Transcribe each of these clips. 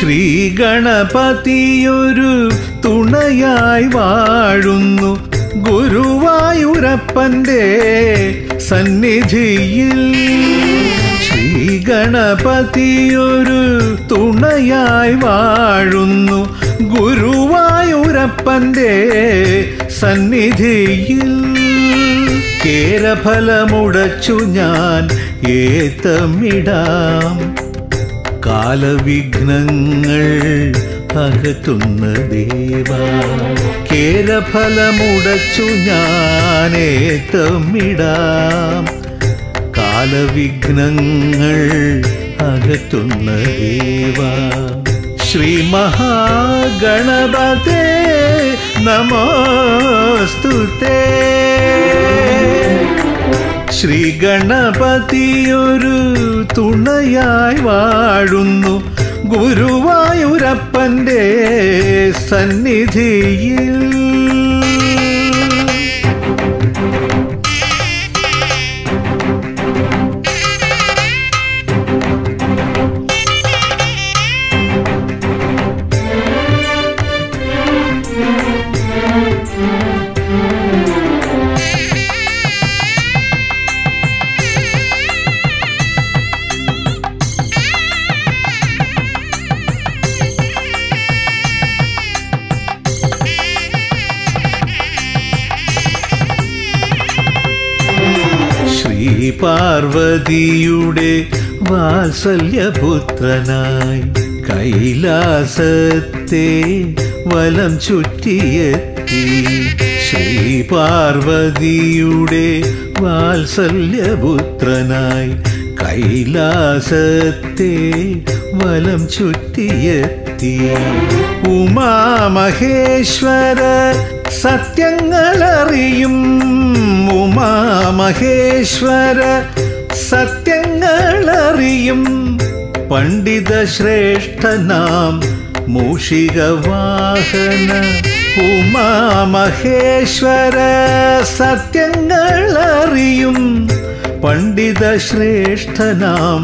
ശ്രീ ഗണപതിയൊരു തുണയായി വാഴുന്നു ഗുരുവായൂരപ്പൻ്റെ സന്നിധിയിൽ ശ്രീ ഗണപതിയൊരു തുണയായി വാഴുന്നു ഗുരുവായൂരപ്പൻ്റെ സന്നിധിയിൽ കേരഫലമുടച്ചു ഞാൻ ഏത്തമിടാം കാലവിഘ്നങ്ങൾ അകറ്റുന്ന ദേവ കേരഫലമുടച്ചു ഞാനേത്തമിടാം കാലവിഘ്നങ്ങൾ അകറ്റുന്ന ദേവ ശ്രീ മഹാഗണപതേ നമോസ്തുതേ ശ്രീ ഗണപതിയൊരു തുണയായി വാഴുന്നു ഗുരുവായൂരപ്പൻ്റെ സന്നിധിയിൽ ശ്രീ പാർവതിയുടെ വാത്സല്യപുത്രനായി കൈലാസത്തെ വലം ചുറ്റിയെത്തി ശ്രീ പാർവതിയുടെ വാത്സല്യപുത്രനായി കൈലാസത്തെ വലം ചുറ്റിയെത്തി ഉമാമഹേശ്വര സത്യങ്ങളറിയും ഉമാമഹേശ്വര സത്യങ്ങളറിയും പണ്ഡിത ശ്രേഷ്ഠനാം മൂഷികവാഹന ഉമാമഹേശ്വര സത്യങ്ങളറിയും പണ്ഡിത ശ്രേഷ്ഠനാം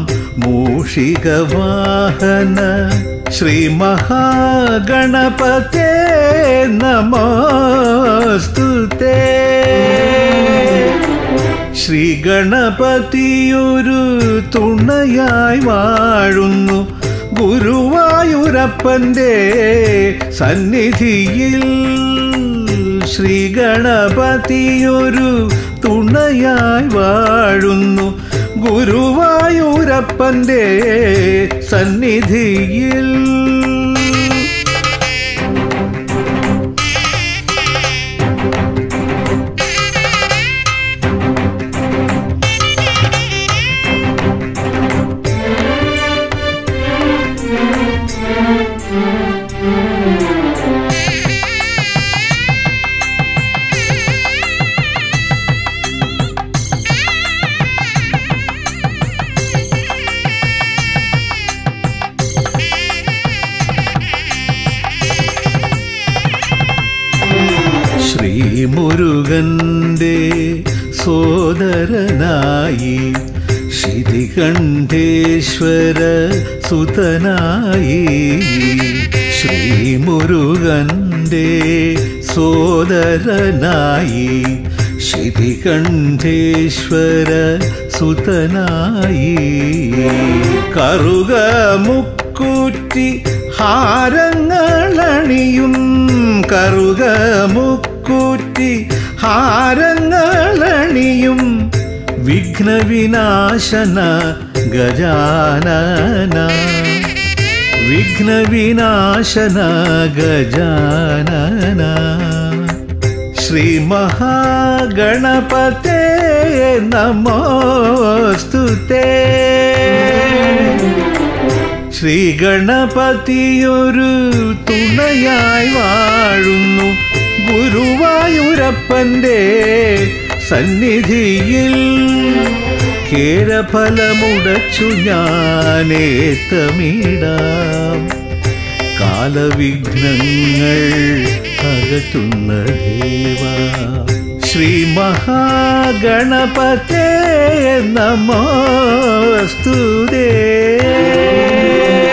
മൂഷികവാഹന ശ്രീ മഹാഗണപതേ നമോസ്തുതേ ശ്രീ ഗണപതിയൊരു തുണയായി വാഴുന്നു ഗുരുവായൂരപ്പൻ്റെ സന്നിധിയിൽ ശ്രീ ഗണപതിയൊരു തുണയായി വാഴുന്നു ഗുരുവായൂരപ്പൻ്റെ സന്നിധിയിൽ ശ്രീ മുരുകന്റെ സോദരനായി ശിതികണ്ഠേശ്വര സുതനായി ശ്രീ മുരുകന്റെ സോദരനായി ശിതികണ്ഠേശ്വര സുതനായി കറുക മുക്കൂറ്റി ഹാരങ്ങളണിയും കറുക മുക്കൂറ്റി ഹാരങ്ങളണിയും വിഘ്നവിനാശന ഗജാനന വിഘ്നവിനാശന ഗജാനന ശ്രീ മഹാഗണപതേ നമോസ്തുതേ ശ്രീ ഗണപതിയൊരു തുണയായി വാഴുന്നു ഗുരുവായൂരപ്പൻ്റെ സന്നിധിയിൽ കേരഫലമുടച്ചു ഞാനേത്തമിടാം കാലവിഘ്നങ്ങൾ അകറ്റുന്ന ദേവ ശ്രീ മഹാഗണപതേ നമോസ്തുതേ